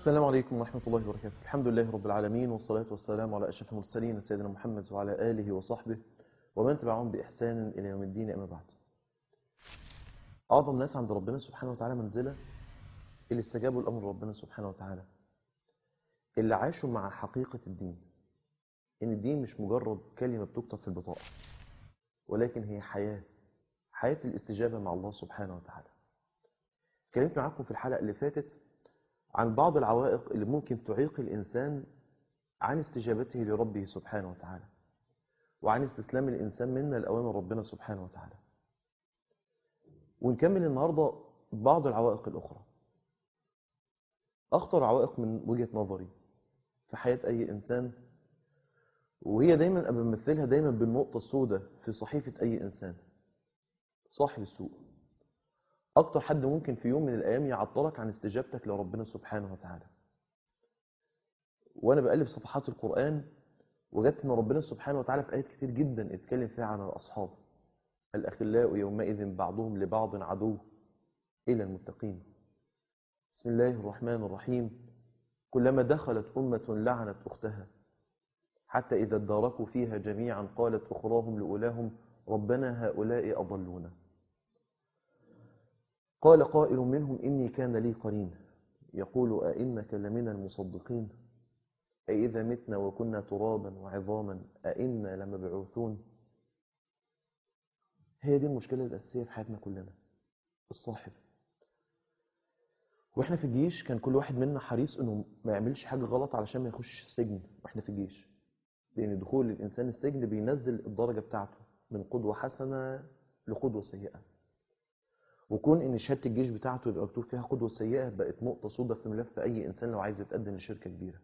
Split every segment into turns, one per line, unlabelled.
السلام عليكم ورحمة الله وبركاته الحمد لله رب العالمين والصلاة والسلام على أشرف المرسلين سيدنا محمد وعلى آله وصحبه ومن تبعهم بإحسان إلى يوم الدين أما بعد أعظم ناس عند ربنا سبحانه وتعالى منزلة اللي استجابوا لأمر ربنا سبحانه وتعالى اللي عاشوا مع حقيقة الدين إن الدين مش مجرد كلمة بتكتب في البطاقة ولكن هي حياة حياة الاستجابة مع الله سبحانه وتعالى اتكلمت معاكم في الحلقة اللي فاتت عن بعض العوائق اللي ممكن تعيق الإنسان عن استجابته لربه سبحانه وتعالى وعن استسلام الإنسان منا لأوامر ربنا سبحانه وتعالى ونكمل النهاردة بعض العوائق الأخرى أخطر عوائق من وجهة نظري في حياة أي إنسان وهي دايما أنا بمثلها دايما بالنقطة السوداء في صحيفة أي إنسان صاحب السوء أكتر حد ممكن في يوم من الأيام يعطلك عن استجابتك لربنا سبحانه وتعالى وأنا بقلب صفحات القرآن وجدت أن ربنا سبحانه وتعالى في آيات كتير جدا اتكلم فيها عن الأصحاب الأخلاء يومئذ بعضهم لبعض عدو إلى المتقين بسم الله الرحمن الرحيم كلما دخلت أمة لعنت أختها حتى إذا اداركوا فيها جميعا قالت أخراهم لأولاهم ربنا هؤلاء أضلونا قال قائل منهم إني كان لي قرين يقول أئنك لمن المصدقين أئذا متنا وكنا ترابا وعظاما أئنا لمبعوثون هي دي المشكلة الأساسية في حياتنا كلنا الصاحب واحنا في الجيش كان كل واحد منا حريص انه ما يعملش حاجة غلط علشان ما يخش السجن واحنا في الجيش لان دخول الانسان السجن بينزل الدرجة بتاعته من قدوة حسنة لقدوة سيئة وكون ان شهاده الجيش بتاعته يبقى مكتوب فيها قدوه سيئه بقت نقطه سوداء في ملف اي انسان لو عايز يتقدم لشركه كبيره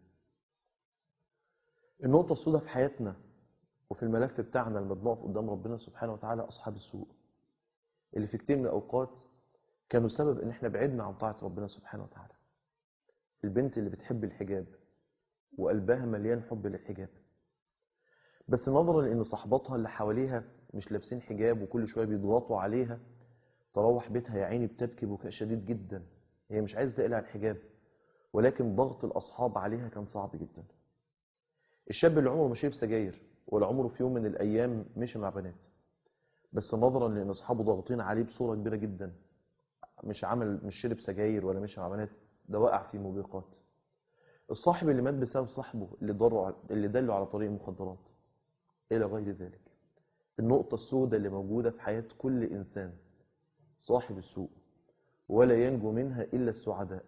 النقطه السوداء في حياتنا وفي الملف بتاعنا لما بنقف قدام ربنا سبحانه وتعالى اصحاب السوء اللي في كتير من الاوقات كانوا سبب ان احنا بعدنا عن طاعه ربنا سبحانه وتعالى البنت اللي بتحب الحجاب وقلبها مليان حب للحجاب بس نظرا لان صحباتها اللي حواليها مش لابسين حجاب وكل شويه بيضغطوا عليها تروح بيتها يا عيني بتبكي بكاء شديد جدا هي مش عايزه تقلع الحجاب ولكن ضغط الاصحاب عليها كان صعب جدا الشاب اللي عمره ما شرب سجاير ولا عمره في يوم من الايام مشي مع بنات بس نظرا لان اصحابه ضاغطين عليه بصوره كبيره جدا مش عمل مش شرب سجاير ولا مشي مع بنات ده وقع في موبقات الصاحب اللي مات بسبب صاحبه اللي ضره اللي دله على طريق المخدرات الى غير ذلك النقطه السوداء اللي موجوده في حياه كل انسان صاحب السوء ولا ينجو منها إلا السعداء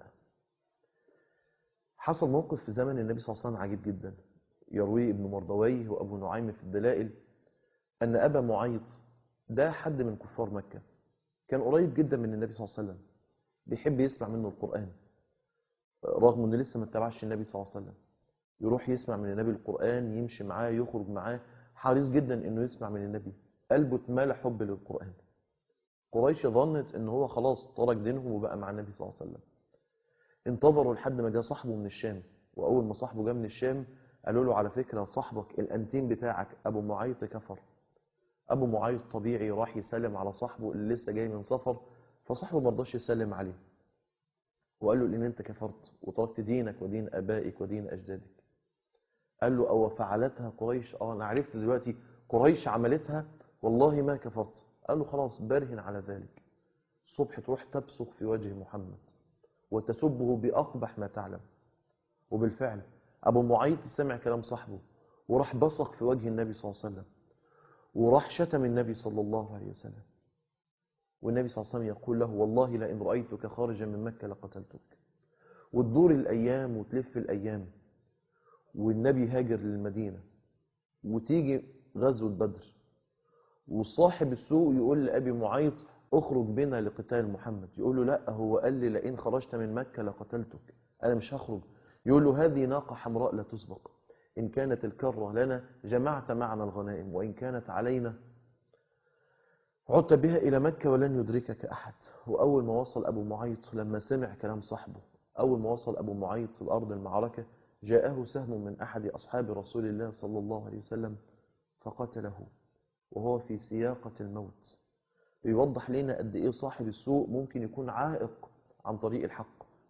حصل موقف في زمن النبي صلى الله عليه وسلم عجيب جدا يرويه ابن مردويه وأبو نعيم في الدلائل أن أبا معيط ده حد من كفار مكة كان قريب جدا من النبي صلى الله عليه وسلم بيحب يسمع منه القرآن رغم أنه لسه ما اتبعش النبي صلى الله عليه وسلم يروح يسمع من النبي القرآن يمشي معاه يخرج معاه حريص جدا أنه يسمع من النبي قلبه اتملى حب للقرآن قريش ظنت ان هو خلاص ترك دينهم وبقى مع النبي صلى الله عليه وسلم انتظروا لحد ما جاء صاحبه من الشام واول ما صاحبه جاء من الشام قالوا له على فكره صاحبك الانتيم بتاعك ابو معيط كفر ابو معيط طبيعي راح يسلم على صاحبه اللي لسه جاي من سفر فصاحبه ما رضاش يسلم عليه وقال له ان انت كفرت وتركت دينك ودين ابائك ودين اجدادك قال له او فعلتها قريش اه انا عرفت دلوقتي قريش عملتها والله ما كفرت قال له خلاص برهن على ذلك الصبح تروح تبصق في وجه محمد وتسبه بأقبح ما تعلم وبالفعل أبو معيط سمع كلام صاحبه وراح بصق في وجه النبي صلى الله عليه وسلم وراح شتم النبي صلى الله عليه وسلم والنبي صلى الله عليه وسلم يقول له والله لئن رأيتك خارجا من مكة لقتلتك وتدور الأيام وتلف الأيام والنبي هاجر للمدينة وتيجي غزوة بدر وصاحب السوق يقول لأبي معيط اخرج بنا لقتال محمد يقول له لا هو قال لي لئن خرجت من مكة لقتلتك أنا مش هخرج يقول له هذه ناقة حمراء لا تسبق إن كانت الكرة لنا جمعت معنا الغنائم وإن كانت علينا عدت بها إلى مكة ولن يدركك أحد وأول ما وصل أبو معيط لما سمع كلام صاحبه أول ما وصل أبو معيط لأرض المعركة جاءه سهم من أحد أصحاب رسول الله صلى الله عليه وسلم فقتله وهو في سياقة الموت بيوضح لنا قد إيه صاحب السوء ممكن يكون عائق عن طريق الحق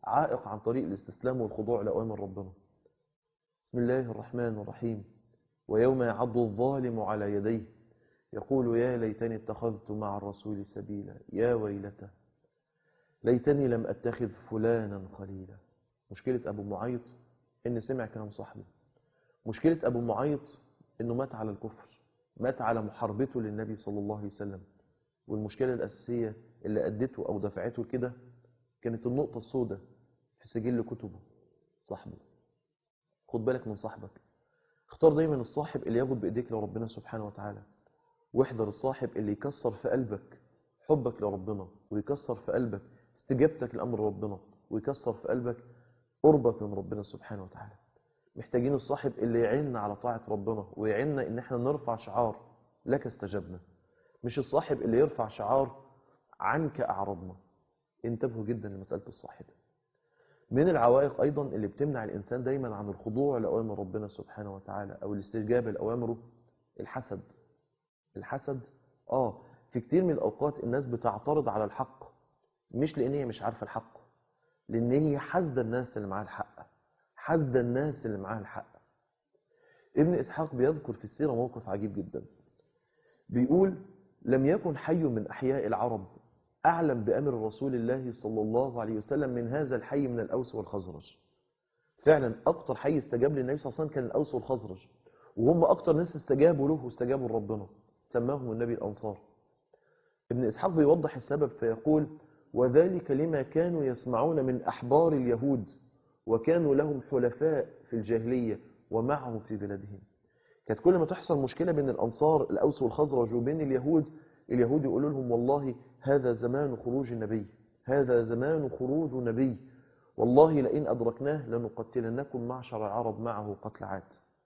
عائق عن طريق الاستسلام والخضوع لأوامر ربنا بسم الله الرحمن الرحيم ويوم يعض الظالم على يديه يقول يا ليتني اتخذت مع الرسول سبيلا يا ويلتى ليتني لم أتخذ فلانا خليلا مشكلة أبو معيط إن سمع كلام صاحبه مشكلة أبو معيط إنه مات على الكفر مات على محاربته للنبي صلى الله عليه وسلم والمشكلة الأساسية اللي أدته أو دفعته كده كانت النقطة السوداء في سجل كتبه صاحبه خد بالك من صاحبك اختار دايما الصاحب اللي ياخد بإيديك لربنا سبحانه وتعالى واحذر الصاحب اللي يكسر في قلبك حبك لربنا ويكسر في قلبك استجابتك لأمر ربنا ويكسر في قلبك قربك من ربنا سبحانه وتعالى محتاجين الصاحب اللي يعيننا على طاعة ربنا ويعيننا ان احنا نرفع شعار لك استجبنا مش الصاحب اللي يرفع شعار عنك أعرضنا انتبهوا جدا لمسألة الصاحب من العوائق أيضا اللي بتمنع الإنسان دايما عن الخضوع لأوامر ربنا سبحانه وتعالى أو الاستجابة لأوامره الحسد الحسد آه في كتير من الأوقات الناس بتعترض على الحق مش لأن هي مش عارفة الحق لأن هي حاسدة الناس اللي معاها الحق حاسدة الناس اللي معاها الحق ابن إسحاق بيذكر في السيرة موقف عجيب جدا بيقول لم يكن حي من أحياء العرب أعلم بأمر رسول الله صلى الله عليه وسلم من هذا الحي من الأوس والخزرج فعلا أكتر حي استجاب للنبي صلى الله عليه وسلم كان الأوس والخزرج وهم أكتر ناس استجابوا له واستجابوا لربنا سماهم النبي الأنصار ابن إسحاق بيوضح السبب فيقول وذلك لما كانوا يسمعون من أحبار اليهود وكانوا لهم حلفاء في الجاهلية ومعهم في بلادهم كانت كل ما تحصل مشكلة بين الأنصار الأوس والخزرج وبين اليهود اليهود يقولوا لهم والله هذا زمان خروج النبي هذا زمان خروج نبي والله لئن أدركناه لنقتلنكم معشر العرب معه قتل عاد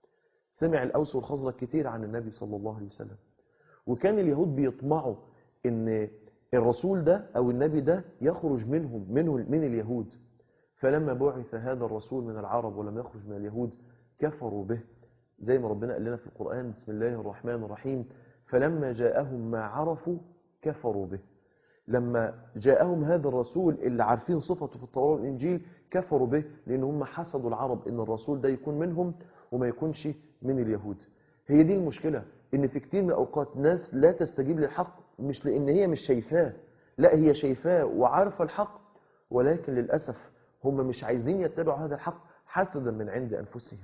سمع الأوس والخزرج كتير عن النبي صلى الله عليه وسلم وكان اليهود بيطمعوا ان الرسول ده أو النبي ده يخرج منهم منه من اليهود فلما بعث هذا الرسول من العرب ولم يخرج من اليهود كفروا به زي ما ربنا قال لنا في القرآن بسم الله الرحمن الرحيم فلما جاءهم ما عرفوا كفروا به لما جاءهم هذا الرسول اللي عارفين صفته في التوراة والإنجيل كفروا به لأن هم حسدوا العرب إن الرسول ده يكون منهم وما يكونش من اليهود هي دي المشكلة إن في كتير من الأوقات ناس لا تستجيب للحق مش لأن هي مش شايفاه لا هي شايفاه وعارفة الحق ولكن للأسف هم مش عايزين يتبعوا هذا الحق حسدا من عند أنفسهم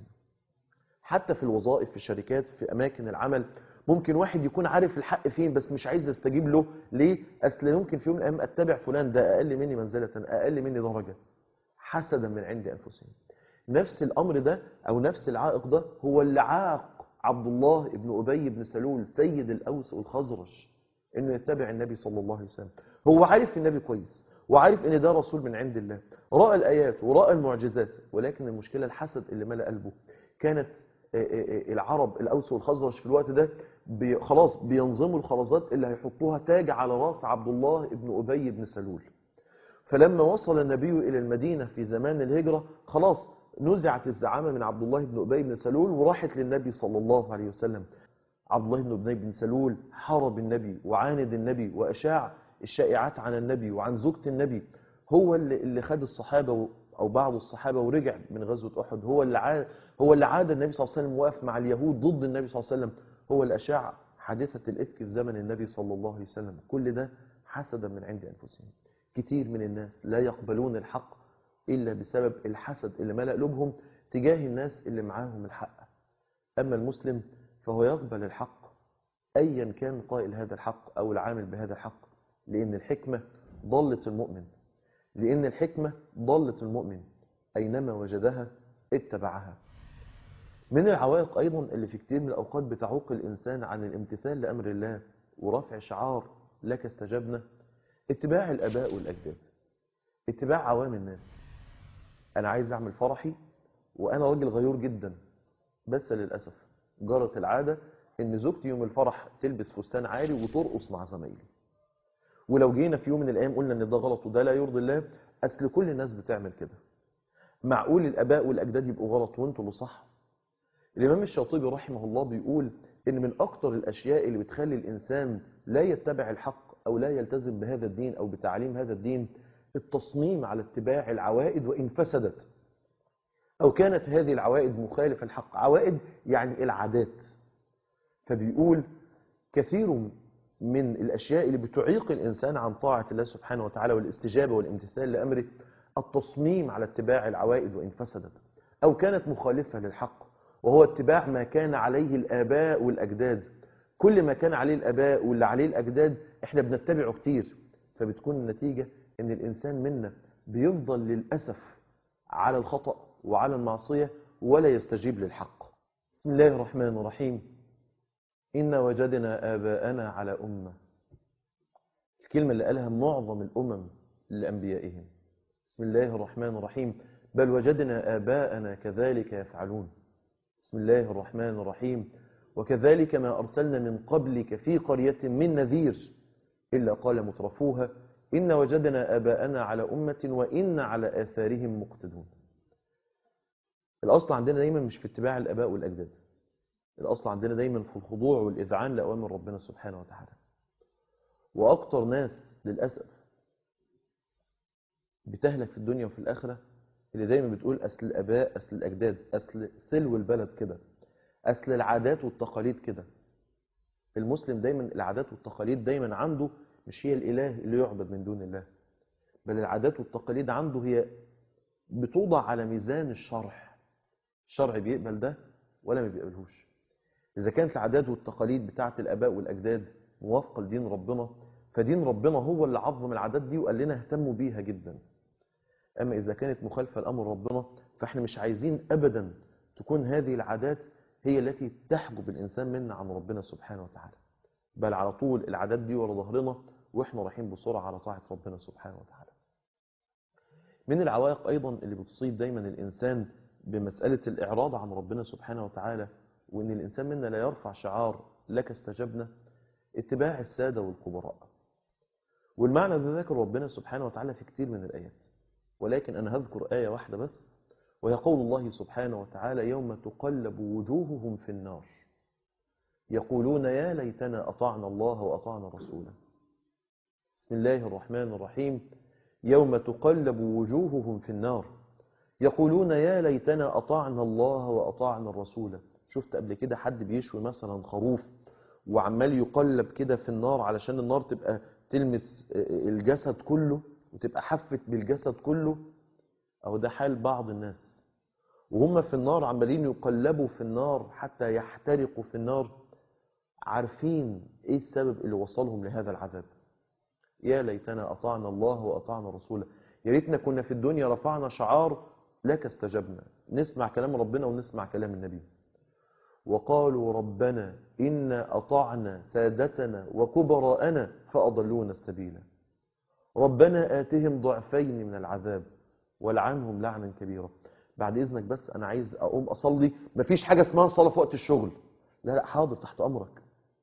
حتى في الوظائف في الشركات في أماكن العمل ممكن واحد يكون عارف الحق فين بس مش عايز يستجيب له ليه أصل ممكن في يوم من الأيام أتبع فلان ده أقل مني منزلة أقل مني درجة حسدا من عند أنفسهم نفس الأمر ده أو نفس العائق ده هو اللي عاق عبد الله بن أبي بن سلول سيد الأوس والخزرج إنه يتبع النبي صلى الله عليه وسلم هو عارف النبي كويس وعارف ان ده رسول من عند الله رأى الآيات ورأى المعجزات ولكن المشكلة الحسد اللي ملأ قلبه كانت العرب الأوس والخزرج في الوقت ده بي خلاص بينظموا الخرزات اللي هيحطوها تاج على راس عبد الله بن أبي بن سلول فلما وصل النبي إلى المدينة في زمان الهجرة خلاص نزعت الزعامة من عبد الله بن أبي بن سلول وراحت للنبي صلى الله عليه وسلم عبد الله بن أبي بن سلول حارب النبي وعاند النبي وأشاع الشائعات عن النبي وعن زوجة النبي هو اللي, اللي خد الصحابة أو بعض الصحابة ورجع من غزوة أحد هو اللي عاد هو اللي عاد النبي صلى الله عليه وسلم واقف مع اليهود ضد النبي صلى الله عليه وسلم هو اللي أشاع حادثة الإفك في زمن النبي صلى الله عليه وسلم كل ده حسدا من عند أنفسهم كتير من الناس لا يقبلون الحق إلا بسبب الحسد اللي ملأ قلوبهم تجاه الناس اللي معاهم الحق أما المسلم فهو يقبل الحق أيا كان قائل هذا الحق أو العامل بهذا الحق لأن الحكمة ضلت المؤمن لأن الحكمة ضلت المؤمن أينما وجدها اتبعها من العوائق أيضا اللي في كتير من الأوقات بتعوق الإنسان عن الامتثال لأمر الله ورفع شعار لك استجبنا اتباع الأباء والأجداد اتباع عوام الناس أنا عايز أعمل فرحي وأنا راجل غيور جدا بس للأسف جرت العادة إن زوجتي يوم الفرح تلبس فستان عالي وترقص مع زمايلي ولو جينا في يوم من الأيام قلنا إن ده غلط وده لا يرضي الله أصل كل الناس بتعمل كده معقول الآباء والأجداد يبقوا غلط وانتوا اللي صح الإمام الشاطبي رحمه الله بيقول إن من أكتر الأشياء اللي بتخلي الإنسان لا يتبع الحق أو لا يلتزم بهذا الدين أو بتعليم هذا الدين التصميم على اتباع العوائد وإن فسدت أو كانت هذه العوائد مخالفة الحق عوائد يعني العادات فبيقول كثير من الأشياء اللي بتعيق الإنسان عن طاعة الله سبحانه وتعالى والاستجابة والامتثال لأمره التصميم على اتباع العوائد وإن فسدت أو كانت مخالفة للحق وهو اتباع ما كان عليه الآباء والأجداد كل ما كان عليه الآباء واللي عليه الأجداد احنا بنتبعه كتير فبتكون النتيجة ان الإنسان منا بيفضل للأسف على الخطأ وعلى المعصية ولا يستجيب للحق بسم الله الرحمن الرحيم إن وجدنا آباءنا على أمة الكلمة اللي قالها معظم الأمم لأنبيائهم بسم الله الرحمن الرحيم بل وجدنا آباءنا كذلك يفعلون بسم الله الرحمن الرحيم وكذلك ما أرسلنا من قبلك في قرية من نذير إلا قال مترفوها إن وجدنا آباءنا على أمة وإن على آثارهم مقتدون الأصل عندنا دايما مش في اتباع الآباء والأجداد الأصل عندنا دايما في الخضوع والإذعان لأوامر ربنا سبحانه وتعالى وأكتر ناس للأسف بتهلك في الدنيا وفي الآخرة اللي دايما بتقول أصل الآباء أصل الأجداد أصل سلو البلد كده أصل العادات والتقاليد كده المسلم دايما العادات والتقاليد دايما عنده مش هي الإله اللي يعبد من دون الله بل العادات والتقاليد عنده هي بتوضع على ميزان الشرع الشرع بيقبل ده ولا ما بيقبلهوش إذا كانت العادات والتقاليد بتاعة الآباء والأجداد موافقة لدين ربنا فدين ربنا هو اللي عظم العادات دي وقال لنا اهتموا بيها جدا أما إذا كانت مخالفة لأمر ربنا فإحنا مش عايزين أبدا تكون هذه العادات هي التي تحجب الإنسان منا عن ربنا سبحانه وتعالى بل على طول العادات دي ورا ظهرنا وإحنا رايحين بسرعة على طاعة ربنا سبحانه وتعالى من العوائق أيضا اللي بتصيب دايما الإنسان بمسألة الإعراض عن ربنا سبحانه وتعالى وإن الإنسان منا لا يرفع شعار لك استجبنا اتباع السادة والكبراء والمعنى ده ذكر ربنا سبحانه وتعالى في كتير من الآيات ولكن أنا هذكر آية واحدة بس وهي قول الله سبحانه وتعالى يوم تقلب وجوههم في النار يقولون يا ليتنا أطعنا الله وأطعنا رسوله بسم الله الرحمن الرحيم يوم تقلب وجوههم في النار يقولون يا ليتنا أطعنا الله وأطعنا الرسول شفت قبل كده حد بيشوي مثلا خروف وعمال يقلب كده في النار علشان النار تبقى تلمس الجسد كله وتبقى حفت بالجسد كله أو ده حال بعض الناس وهم في النار عمالين يقلبوا في النار حتى يحترقوا في النار عارفين ايه السبب اللي وصلهم لهذا العذاب يا ليتنا أطعنا الله وأطعنا رسوله يا ريتنا كنا في الدنيا رفعنا شعار لك استجبنا نسمع كلام ربنا ونسمع كلام النبي وقالوا ربنا إنا أطعنا سادتنا وكبراءنا فأضلونا السبيل ربنا آتهم ضعفين من العذاب والعنهم لعنا كبيرا بعد إذنك بس أنا عايز أقوم أصلي مفيش حاجة اسمها صلاة في وقت الشغل لا لا حاضر تحت أمرك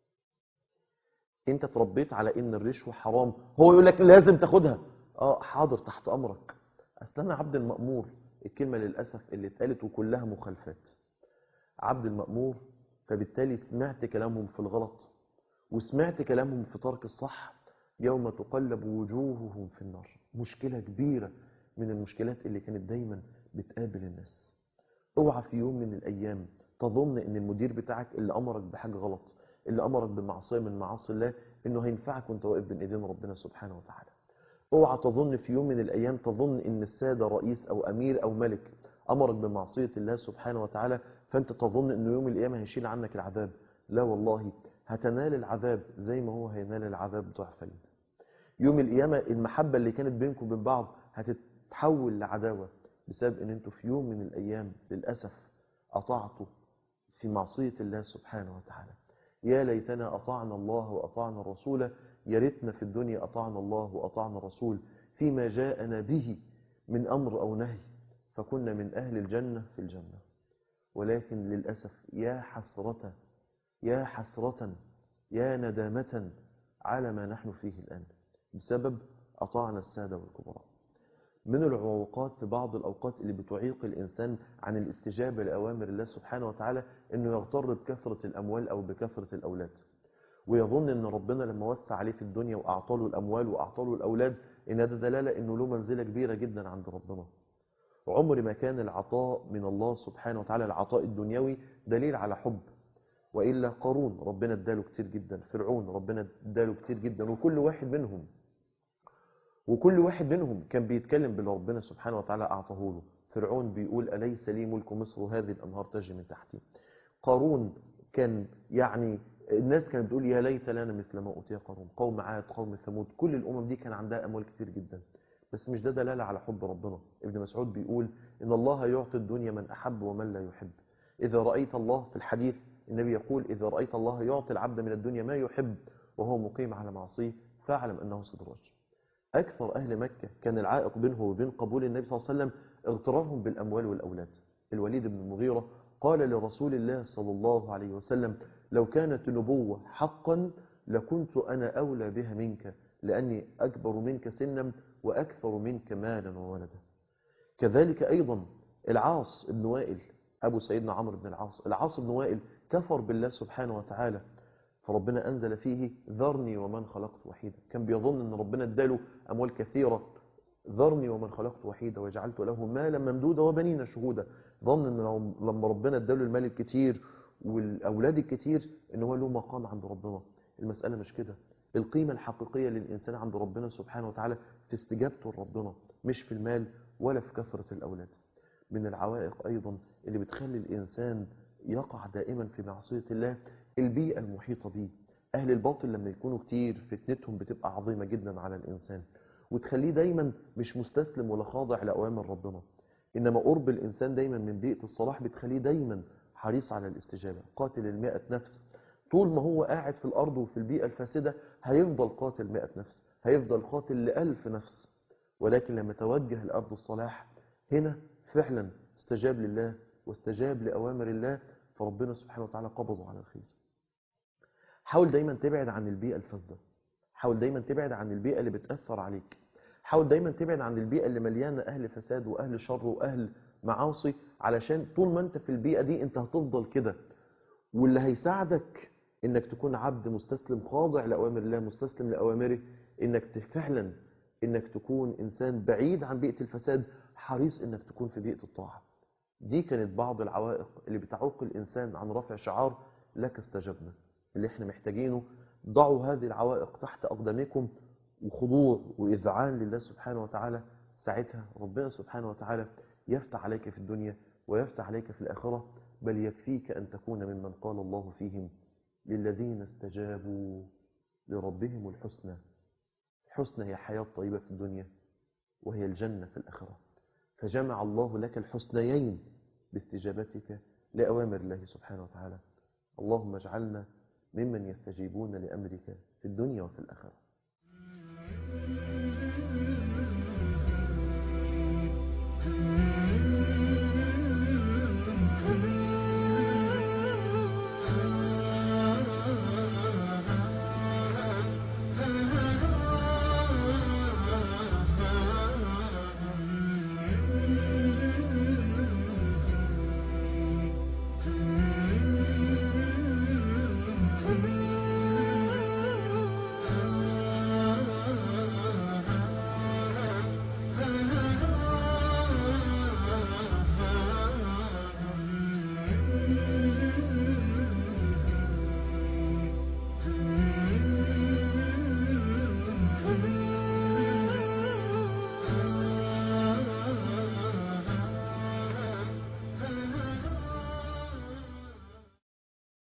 انت تربيت على ان الرشوة حرام هو يقول لك لازم تاخدها اه حاضر تحت امرك اصل انا عبد المأمور الكلمة للأسف اللي اتقالت وكلها مخالفات عبد المأمور فبالتالي سمعت كلامهم في الغلط وسمعت كلامهم في ترك الصح يوم تقلب وجوههم في النار مشكلة كبيرة من المشكلات اللي كانت دايما بتقابل الناس اوعى في يوم من الأيام تظن ان المدير بتاعك اللي أمرك بحاجة غلط اللي أمرك بمعصية من معاصي الله إنه هينفعك وانت واقف بين إيدين ربنا سبحانه وتعالى اوعى تظن في يوم من الأيام تظن إن السادة رئيس أو أمير أو ملك أمرك بمعصية الله سبحانه وتعالى فأنت تظن إنه يوم القيامة هيشيل عنك العذاب لا والله هتنال العذاب زي ما هو هينال العذاب ضعفين يوم القيامة المحبة اللي كانت بينكم وبين بعض هتتحول لعداوة بسبب ان انتوا في يوم من الايام للأسف اطعتوا في معصية الله سبحانه وتعالى يا ليتنا أطعنا الله وأطعنا الرسول يا ريتنا في الدنيا أطعنا الله وأطعنا الرسول فيما جاءنا به من أمر أو نهي فكنا من أهل الجنة في الجنة ولكن للأسف يا حسرة يا حسرة يا ندامة على ما نحن فيه الآن بسبب أطعنا السادة والكبراء من العوقات في بعض الأوقات اللي بتعيق الإنسان عن الاستجابة لأوامر الله سبحانه وتعالى أنه يغتر بكثرة الأموال أو بكثرة الأولاد ويظن ان ربنا لما وسع عليه في الدنيا واعطى له الاموال واعطى له الاولاد ان ده دلاله انه له منزله كبيره جدا عند ربنا عمر ما كان العطاء من الله سبحانه وتعالى العطاء الدنيوي دليل على حب والا قارون ربنا اداله كتير جدا فرعون ربنا اداله كتير جدا وكل واحد منهم وكل واحد منهم كان بيتكلم باللي ربنا سبحانه وتعالى اعطاه له فرعون بيقول اليس لي ملك مصر وهذه الانهار تجري من تحتي قارون كان يعني الناس كانت بتقول يا ليت لنا مثل ما اوتي قارون قوم عاد قوم ثمود كل الامم دي كان عندها اموال كتير جدا بس مش ده دلاله على حب ربنا ابن مسعود بيقول ان الله يعطي الدنيا من احب ومن لا يحب اذا رايت الله في الحديث النبي يقول اذا رايت الله يعطي العبد من الدنيا ما يحب وهو مقيم على معصيه فاعلم انه استدراج اكثر اهل مكه كان العائق بينه وبين قبول النبي صلى الله عليه وسلم اغترارهم بالاموال والاولاد الوليد بن المغيره قال لرسول الله صلى الله عليه وسلم لو كانت النبوة حقا لكنت أنا أولى بها منك لأني أكبر منك سنا وأكثر منك مالا وولدا كذلك أيضا العاص بن وائل أبو سيدنا عمرو بن العاص العاص بن وائل كفر بالله سبحانه وتعالى فربنا أنزل فيه ذرني ومن خلقت وحيدا كان بيظن أن ربنا اداله أموال كثيرة ذرني ومن خلقت وحيدا وجعلت له مالا ممدودا وبنين شهودا ظن ان لما ربنا اداله المال الكتير والاولاد الكتير ان هو له مقام عند ربنا المساله مش كده القيمه الحقيقيه للانسان عند ربنا سبحانه وتعالى في استجابته لربنا مش في المال ولا في كثره الاولاد من العوائق ايضا اللي بتخلي الانسان يقع دائما في معصيه الله البيئه المحيطه به اهل الباطل لما يكونوا كتير فتنتهم بتبقى عظيمه جدا على الانسان وتخليه دايما مش مستسلم ولا خاضع لاوامر ربنا انما قرب الانسان دايما من بيئه الصلاح بتخليه دايما حريص على الاستجابه قاتل المئة نفس طول ما هو قاعد في الارض وفي البيئه الفاسده هيفضل قاتل مئة نفس هيفضل قاتل لألف نفس ولكن لما توجه لارض الصلاح هنا فعلا استجاب لله واستجاب لاوامر الله فربنا سبحانه وتعالى قبضه على الخير حاول دايما تبعد عن البيئه الفاسده حاول دايما تبعد عن البيئه اللي بتاثر عليك حاول دايما تبعد عن البيئة اللي مليانة أهل فساد وأهل شر وأهل معاصي علشان طول ما أنت في البيئة دي أنت هتفضل كده واللي هيساعدك إنك تكون عبد مستسلم خاضع لأوامر الله مستسلم لأوامره إنك فعلا إنك تكون إنسان بعيد عن بيئة الفساد حريص إنك تكون في بيئة الطاعة دي كانت بعض العوائق اللي بتعوق الإنسان عن رفع شعار لك استجبنا اللي احنا محتاجينه ضعوا هذه العوائق تحت أقدامكم وخضوع وإذعان لله سبحانه وتعالى ساعتها ربنا سبحانه وتعالى يفتح عليك في الدنيا ويفتح عليك في الآخرة بل يكفيك أن تكون ممن قال الله فيهم للذين استجابوا لربهم الحسنى الحسنى هي حياة طيبة في الدنيا وهي الجنة في الآخرة فجمع الله لك الحسنيين باستجابتك لأوامر الله سبحانه وتعالى اللهم اجعلنا ممن يستجيبون لأمرك في الدنيا وفي الآخرة